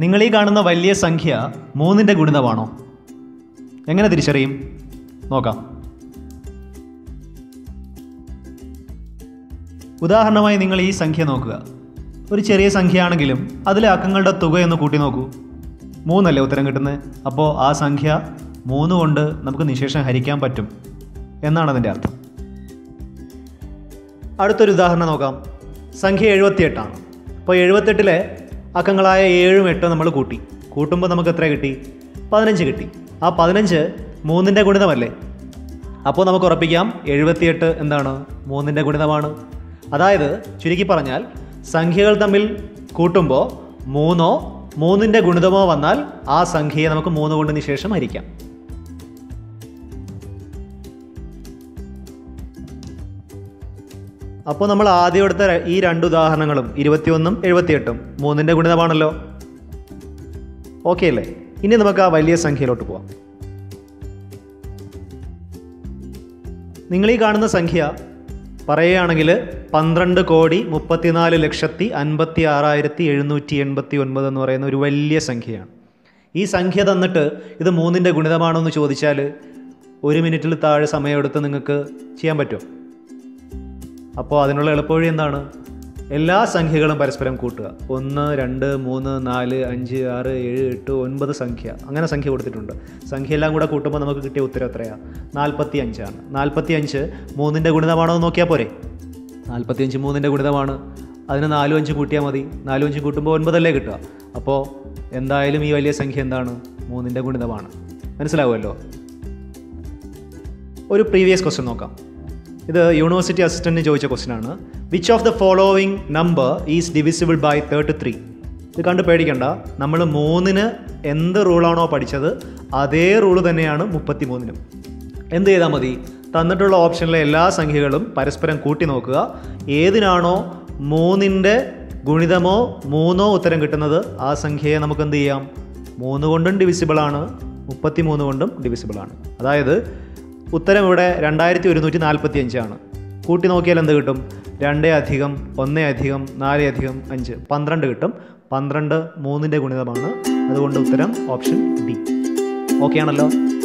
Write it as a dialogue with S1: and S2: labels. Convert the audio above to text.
S1: നിങ്ങൾ ഈ കാണുന്ന വലിയ സംഖ്യ മൂന്നിൻ്റെ ഗുണിതമാണോ എങ്ങനെ തിരിച്ചറിയും നോക്കാം ഉദാഹരണമായി നിങ്ങൾ ഈ സംഖ്യ നോക്കുക ഒരു ചെറിയ സംഖ്യയാണെങ്കിലും അതിലെ അക്കങ്ങളുടെ തുകയൊന്ന് കൂട്ടി നോക്കൂ മൂന്നല്ലേ ഉത്തരം കിട്ടുന്നത് അപ്പോൾ ആ സംഖ്യ മൂന്ന് കൊണ്ട് നമുക്ക് നിശേഷം ഹരിക്കാൻ പറ്റും എന്നാണ് അതിൻ്റെ അർത്ഥം അടുത്തൊരു ഉദാഹരണം നോക്കാം സംഖ്യ എഴുപത്തിയെട്ടാണ് അപ്പോൾ എഴുപത്തെട്ടിലെ അക്കങ്ങളായ ഏഴും എട്ടും നമ്മൾ കൂട്ടി കൂട്ടുമ്പോൾ നമുക്ക് എത്ര കിട്ടി പതിനഞ്ച് കിട്ടി ആ പതിനഞ്ച് മൂന്നിൻ്റെ ഗുണിതമല്ലേ അപ്പോൾ നമുക്ക് ഉറപ്പിക്കാം എഴുപത്തിയെട്ട് എന്താണ് മൂന്നിൻ്റെ ഗുണിതമാണ് അതായത് ചുരുക്കി പറഞ്ഞാൽ സംഖ്യകൾ തമ്മിൽ കൂട്ടുമ്പോൾ മൂന്നോ മൂന്നിൻ്റെ ഗുണിതമോ വന്നാൽ ആ സംഖ്യയെ നമുക്ക് മൂന്ന് കൊണ്ട് നിശേഷം ഹരിക്കാം അപ്പോൾ നമ്മൾ ആദ്യം എടുത്ത ര- ഈ രണ്ട് ഉദാഹരണങ്ങളും ഇരുപത്തിയൊന്നും എഴുപത്തിയെട്ടും മൂന്നിൻ്റെ ഗുണിതമാണല്ലോ ഓക്കെ അല്ലേ ഇനി നമുക്ക് ആ വലിയ സംഖ്യയിലോട്ട് പോവാം നിങ്ങൾ ഈ കാണുന്ന സംഖ്യ പറയുകയാണെങ്കിൽ പന്ത്രണ്ട് കോടി മുപ്പത്തിനാല് ലക്ഷത്തി അൻപത്തി ആറായിരത്തി എഴുന്നൂറ്റി എൺപത്തി ഒൻപത് എന്ന് പറയുന്ന ഒരു വലിയ സംഖ്യയാണ് ഈ സംഖ്യ തന്നിട്ട് ഇത് മൂന്നിൻ്റെ ഗുണിതമാണോ എന്ന് ചോദിച്ചാൽ ഒരു മിനിറ്റിൽ താഴെ സമയമെടുത്ത് നിങ്ങൾക്ക് ചെയ്യാൻ പറ്റുമോ അപ്പോൾ അതിനുള്ള എളുപ്പവഴി എന്താണ് എല്ലാ സംഖ്യകളും പരസ്പരം കൂട്ടുക ഒന്ന് രണ്ട് മൂന്ന് നാല് അഞ്ച് ആറ് ഏഴ് എട്ട് ഒൻപത് സംഖ്യ അങ്ങനെ സംഖ്യ കൊടുത്തിട്ടുണ്ട് സംഖ്യ എല്ലാം കൂടെ കൂട്ടുമ്പോൾ നമുക്ക് കിട്ടിയ ഉത്തരം എത്രയാണ് നാൽപ്പത്തി അഞ്ചാണ് നാൽപ്പത്തി അഞ്ച് മൂന്നിൻ്റെ ഗുണിതമാണോ എന്ന് നോക്കിയാൽ പോരെ നാൽപ്പത്തി അഞ്ച് മൂന്നിൻ്റെ ഗുണിതമാണ് അതിന് നാലും അഞ്ചും കൂട്ടിയാൽ മതി നാലും അഞ്ചും കൂട്ടുമ്പോൾ ഒൻപതല്ലേ കിട്ടുക അപ്പോൾ എന്തായാലും ഈ വലിയ സംഖ്യ എന്താണ് മൂന്നിൻ്റെ ഗുണിതമാണ് മനസ്സിലാവുമല്ലോ ഒരു പ്രീവിയസ് ക്വസ്റ്റ്യൻ നോക്കാം ഇത് യൂണിവേഴ്സിറ്റി അസിസ്റ്റൻറ്റിന് ചോദിച്ച ക്വസ്റ്റ്യൻ ആണ് which of the following number is divisible by thirty three ഇത് കണ്ട് പേടിക്കണ്ട നമ്മൾ മൂന്നിന് എന്ത് റൂളാണോ പഠിച്ചത് അതേ റൂള് തന്നെയാണ് മുപ്പത്തി മൂന്നിനും എന്ത് ചെയ്താൽ മതി തന്നിട്ടുള്ള ഓപ്ഷനിലെ എല്ലാ സംഖ്യകളും പരസ്പരം കൂട്ടി നോക്കുക ഏതിനാണോ മൂന്നിൻ്റെ ഗുണിതമോ മൂന്നോ ഉത്തരം കിട്ടുന്നത് ആ സംഖ്യയെ നമുക്ക് എന്ത് ചെയ്യാം മൂന്ന് കൊണ്ടും ഡിവിസിബിളാണ് മുപ്പത്തി മൂന്ന് കൊണ്ടും ഡിവിസിബിളാണ് അതായത് ഉത്തരം ഇവിടെ രണ്ടായിരത്തി ഒരുന്നൂറ്റി നാൽപ്പത്തി അഞ്ചാണ് കൂട്ടി നോക്കിയാൽ എന്ത് കിട്ടും രണ്ട് അധികം ഒന്ന് അധികം നാല് അധികം അഞ്ച് പന്ത്രണ്ട് കിട്ടും പന്ത്രണ്ട് മൂന്നിൻ്റെ ഗുണിതമാണ് അതുകൊണ്ട് ഉത്തരം ഓപ്ഷൻ ഡി ഓക്കെ ആണല്ലോ